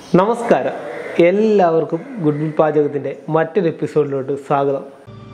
നമസ്കാരം എല്ലാവർക്കും good will പാചകത്തിൻ്റെ മറ്റൊരു എപ്പിസോഡിലോട്ട് സ്വാഗതം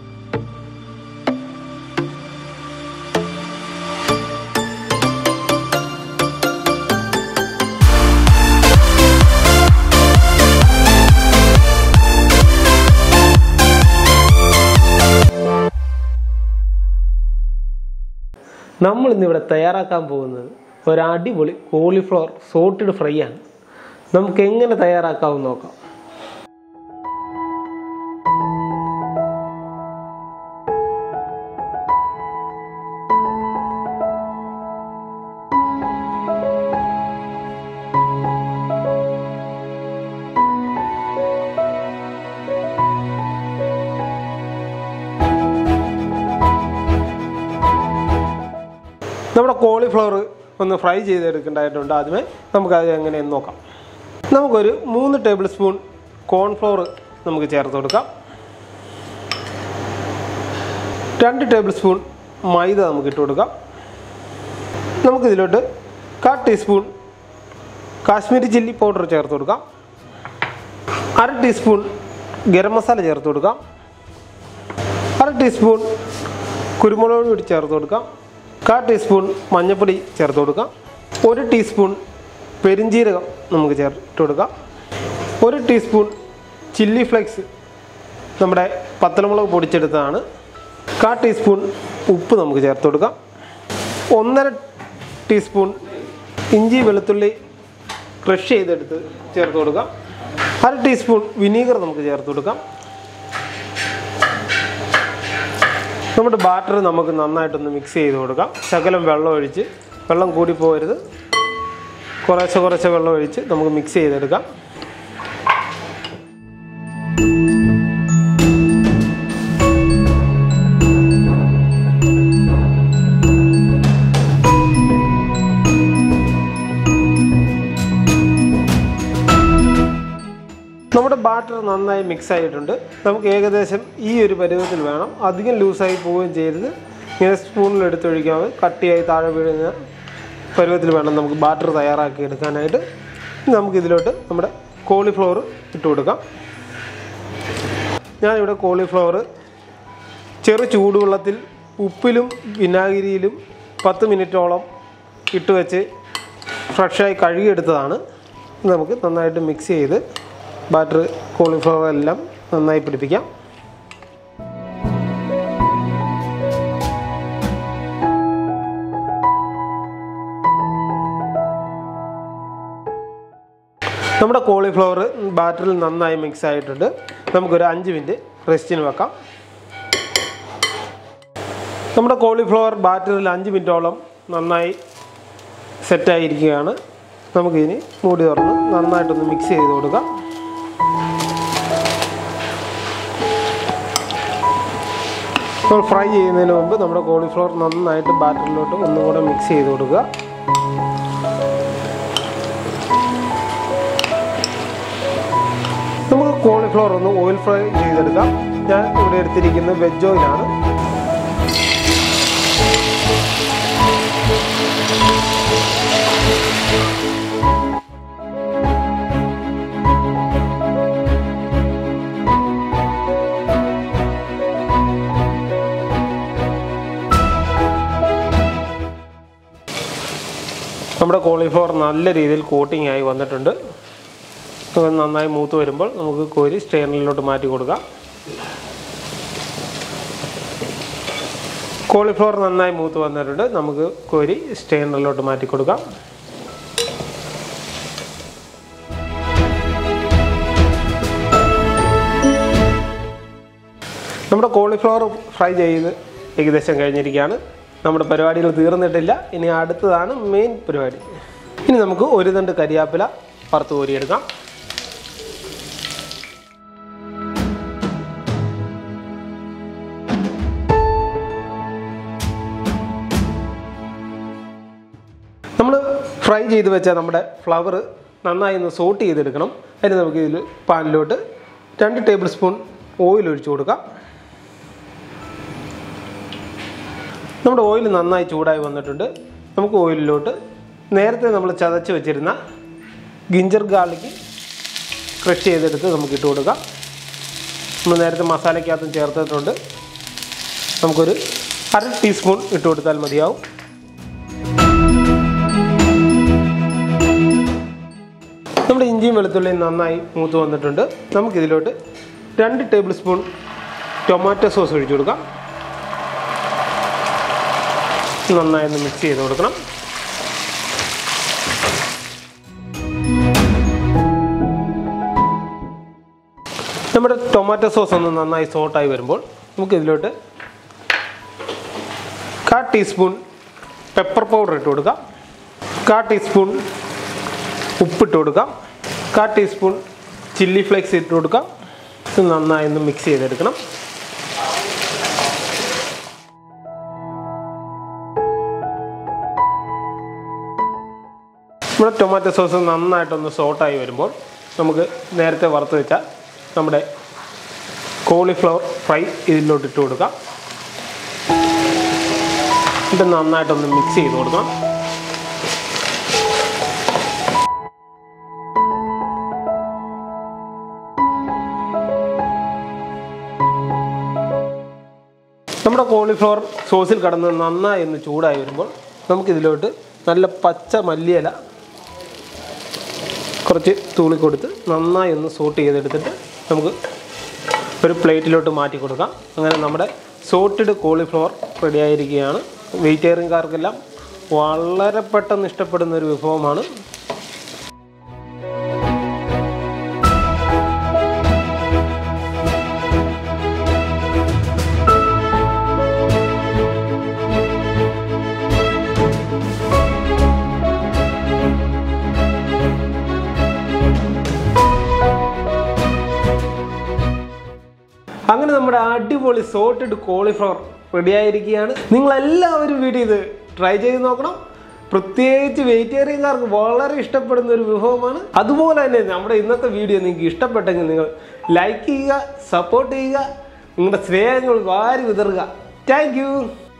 നമ്മൾ ഇന്നിവിടെ തയ്യാറാക്കാൻ പോകുന്നത് ഒരു അടിപൊളി കോളിഫ്ലവർ സോട്ടഡ് ഫ്രൈ ആണ് നമുക്ക് എങ്ങനെ തയ്യാറാക്കാമെന്ന് നോക്കാം നമ്മുടെ കോളിഫ്ലവർ ഒന്ന് ഫ്രൈ ചെയ്തെടുക്കേണ്ടതായിട്ടുണ്ട് ആദ്യമേ നമുക്കത് എങ്ങനെയെന്ന് നോക്കാം നമുക്കൊരു മൂന്ന് ടേബിൾ സ്പൂൺ കോൺഫ്ലവർ നമുക്ക് ചേർത്ത് കൊടുക്കാം രണ്ട് ടേബിൾ സ്പൂൺ മൈദ നമുക്ക് ഇട്ട് കൊടുക്കാം നമുക്കിതിലോട്ട് കാ ടീസ്പൂൺ കാശ്മീരി ചില്ലി പൗഡർ ചേർത്ത് കൊടുക്കാം അര ടീസ്പൂൺ ഗരം മസാല ചേർത്ത് കൊടുക്കാം അര ടീസ്പൂൺ കുരുമുളക് പൊടി ചേർത്ത് കൊടുക്കാം കാ ടീസ്പൂൺ മഞ്ഞൾപ്പൊടി ചേർത്ത് കൊടുക്കാം ഒരു ടീസ്പൂൺ പെരിഞ്ജീരകം നമുക്ക് ചേർത്ത് കൊടുക്കാം ഒരു ടീസ്പൂൺ ചില്ലി ഫ്ലേക്സ് നമ്മുടെ പത്തലമുളക് പൊടിച്ചെടുത്തതാണ് കാ ടീസ്പൂൺ ഉപ്പ് നമുക്ക് ചേർത്ത് കൊടുക്കാം ഒന്നര ടീസ്പൂൺ ഇഞ്ചി വെളുത്തുള്ളി ക്രഷ് ചെയ്തെടുത്ത് ചേർത്ത് കൊടുക്കാം അര ടീസ്പൂൺ വിനീഗർ നമുക്ക് ചേർത്ത് കൊടുക്കാം നമ്മുടെ ബാറ്റർ നമുക്ക് നന്നായിട്ടൊന്ന് മിക്സ് ചെയ്ത് കൊടുക്കാം ശകലം വെള്ളം ഒഴിച്ച് വെള്ളം കൂടി പോകരുത് കുറേശ്ശെ കുറേശ്ശെ വെള്ളം ഒഴിച്ച് നമുക്ക് മിക്സ് ചെയ്തെടുക്കാം നമ്മുടെ ബാറ്റർ നന്നായി മിക്സ് ആയിട്ടുണ്ട് നമുക്ക് ഏകദേശം ഈ ഒരു പരുവത്തിൽ വേണം അധികം ലൂസായി പോവുകയും ചെയ്യരുത് ഇങ്ങനെ സ്പൂണിൽ എടുത്തൊഴിക്കാതെ കട്ടിയായി താഴെ വീഴുന്ന പരുവത്തിൽ വേണം നമുക്ക് ബാറ്റർ തയ്യാറാക്കി എടുക്കാനായിട്ട് ഇനി നമുക്കിതിലോട്ട് നമ്മുടെ കോളിഫ്ലവർ ഇട്ട് കൊടുക്കാം ഞാനിവിടെ കോളിഫ്ലവർ ചെറു ചൂടുവെള്ളത്തിൽ ഉപ്പിലും വിനാഗിരിയിലും പത്ത് മിനിറ്റോളം ഇട്ട് വെച്ച് ഫ്രഷായി കഴുകിയെടുത്തതാണ് ഇത് നമുക്ക് നന്നായിട്ട് മിക്സ് ചെയ്ത് ബാറ്റർ കോളിഫ്ലവർ എല്ലാം നന്നായി പിടിപ്പിക്കാം നമ്മുടെ കോളിഫ്ലവർ ബാറ്ററിൽ നന്നായി മിക്സ് ആയിട്ടുണ്ട് നമുക്കൊരു അഞ്ച് മിനിറ്റ് റെസ്റ്റിന് വെക്കാം നമ്മുടെ കോളിഫ്ലവർ ബാറ്ററിൽ അഞ്ച് മിനിറ്റോളം നന്നായി സെറ്റായിരിക്കുകയാണ് നമുക്കിനി മൂടി തുറന്ന് നന്നായിട്ടൊന്ന് മിക്സ് ചെയ്ത് കൊടുക്കാം നമ്മൾ ഫ്രൈ ചെയ്യുന്നതിന് മുമ്പ് നമ്മുടെ കോളിഫ്ലവർ നന്നായിട്ട് ബാറ്ററിലോട്ട് ഒന്നും കൂടെ മിക്സ് ചെയ്ത് കൊടുക്കുക നമുക്ക് കോളിഫ്ലവർ ഒന്ന് ഓയിൽ ഫ്രൈ ചെയ്തെടുക്കാം ഞാൻ ഇവിടെ എടുത്തിരിക്കുന്നത് വെജ് ഓയിലാണ് നമ്മുടെ കോളിഫ്ലവർ നല്ല രീതിയിൽ കോട്ടിംഗ് ആയി വന്നിട്ടുണ്ട് അത് നന്നായി മൂത്ത് വരുമ്പോൾ നമുക്ക് കോരി സ്റ്റെയിനിലോട്ട് മാറ്റി കൊടുക്കാം കോളിഫ്ലവർ നന്നായി മൂത്ത് വന്നിട്ടുണ്ട് നമുക്ക് കോരി സ്റ്റെയിനറിലോട്ട് മാറ്റി കൊടുക്കാം നമ്മുടെ കോളിഫ്ലവർ ഫ്രൈ ചെയ്ത് ഏകദേശം കഴിഞ്ഞിരിക്കുകയാണ് നമ്മുടെ പരിപാടികൾ തീർന്നിട്ടില്ല ഇനി അടുത്തതാണ് മെയിൻ പരിപാടി ഇനി നമുക്ക് ഒരു തണ്ട് കരിയാപ്പില വറുത്ത് കോരിയെടുക്കാം നമ്മൾ ഫ്രൈ ചെയ്ത് വെച്ച നമ്മുടെ ഫ്ലവർ നന്നായി ഒന്ന് സോട്ട് ചെയ്തെടുക്കണം അതിന് നമുക്ക് ഇതിൽ പാനിലോട്ട് രണ്ട് ടേബിൾ സ്പൂൺ ഓയിൽ ഒഴിച്ചു കൊടുക്കാം നമ്മുടെ ഓയിൽ നന്നായി ചൂടായി വന്നിട്ടുണ്ട് നമുക്ക് ഓയിലിലോട്ട് നേരത്തെ നമ്മൾ ചതച്ച് വെച്ചിരുന്ന ഗിഞ്ചർ ഗാർലിക്ക് ക്രഷ് ചെയ്തെടുത്ത് നമുക്ക് ഇട്ട് കൊടുക്കാം നമ്മൾ നേരത്തെ മസാലയ്ക്കകത്തും ചേർത്തിട്ടുണ്ട് നമുക്കൊരു അര ടീസ്പൂൺ ഇട്ട് കൊടുത്താൽ മതിയാവും നമ്മുടെ ഇഞ്ചിയും വെളുത്തുള്ളിയും നന്നായി മൂത്ത് വന്നിട്ടുണ്ട് നമുക്കിതിലോട്ട് രണ്ട് ടേബിൾ സ്പൂൺ ടൊമാറ്റോ സോസ് ഒഴിച്ചു കൊടുക്കാം നന്നായി ഒന്ന് മിക്സ് ചെയ്ത് കൊടുക്കണം നമ്മുടെ ടൊമാറ്റോ സോസ് ഒന്ന് നന്നായി സോട്ടായി വരുമ്പോൾ നമുക്ക് ഇതിലോട്ട് കാ ടീസ്പൂൺ പെപ്പർ പൗഡർ ഇട്ട് കൊടുക്കാം കാ ടീസ്പൂൺ ഉപ്പിട്ട് കൊടുക്കാം കാ ടീസ്പൂൺ ചില്ലി ഫ്ലേക്സ് ഇട്ട് കൊടുക്കാം ഇത് നന്നായി ഒന്ന് മിക്സ് ചെയ്തെടുക്കണം നമ്മുടെ ടൊമാറ്റോ സോസ് നന്നായിട്ടൊന്ന് സോട്ടായി വരുമ്പോൾ നമുക്ക് നേരത്തെ വറുത്ത് വെച്ച നമ്മുടെ കോളിഫ്ലവർ ഫ്രൈ ഇതിലോട്ട് ഇട്ട് കൊടുക്കാം ഇത് നന്നായിട്ടൊന്ന് മിക്സ് ചെയ്ത് കൊടുക്കണം നമ്മുടെ കോളിഫ്ലവർ സോസിൽ കടന്ന് നന്നായി ഒന്ന് ചൂടായി വരുമ്പോൾ നമുക്കിതിലോട്ട് നല്ല പച്ച മല്ലിയില കുറച്ച് തൂളി കൊടുത്ത് നന്നായി ഒന്ന് സോട്ട് ചെയ്തെടുത്തിട്ട് നമുക്ക് ഒരു പ്ലേറ്റിലോട്ട് മാറ്റി കൊടുക്കാം അങ്ങനെ നമ്മുടെ സോട്ടഡ് കോളിഫ്ലവർ റെഡി ആയിരിക്കുകയാണ് വെജിറ്റേറിയൻകാർക്കെല്ലാം വളരെ പെട്ടെന്ന് ഇഷ്ടപ്പെടുന്ന ഒരു വിഭവമാണ് അങ്ങനെ നമ്മുടെ അടിപൊളി സോട്ടഡ് കോളിഫ്ലവർ റെഡി ആയിരിക്കുകയാണ് നിങ്ങൾ എല്ലാവരും വീട്ടിൽ ഇത് ട്രൈ ചെയ്ത് നോക്കണം പ്രത്യേകിച്ച് വെജിറ്റേറിയൻകാർക്ക് വളരെ ഇഷ്ടപ്പെടുന്ന ഒരു വിഭവമാണ് അതുപോലെ തന്നെ നമ്മുടെ ഇന്നത്തെ വീഡിയോ നിങ്ങൾക്ക് ഇഷ്ടപ്പെട്ടെങ്കിൽ നിങ്ങൾ ലൈക്ക് ചെയ്യുക സപ്പോർട്ട് ചെയ്യുക നിങ്ങളുടെ സ്നേഹങ്ങൾ വാരി വിതറുക താങ്ക്